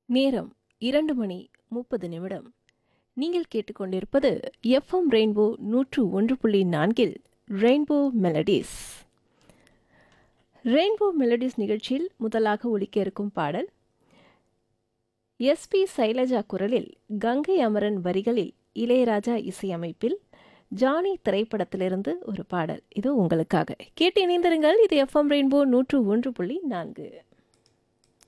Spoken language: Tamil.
நேரம் இரண்டு மணி முப்பது நிமிடம் நீங்கள் கேட்டுக்கொண்டிருப்பது எஃப்எம் ரெயின்போ நூற்று ஒன்று புள்ளி நான்கில் ரெயின்போ மெலடிஸ் ரெயின்போ மெலடிஸ் நிகழ்ச்சியில் முதலாக ஒலிக்க இருக்கும் பாடல் எஸ்பி சைலஜா குரலில் கங்கை அமரன் வரிகளில் இளையராஜா இசையமைப்பில் ஜானி திரைப்படத்திலிருந்து ஒரு பாடல் இது உங்களுக்காக கேட்டு இணைந்திருங்கள் இது எஃப்எம் ரெயின்போ நூற்று ஒன்று புள்ளி நான்கு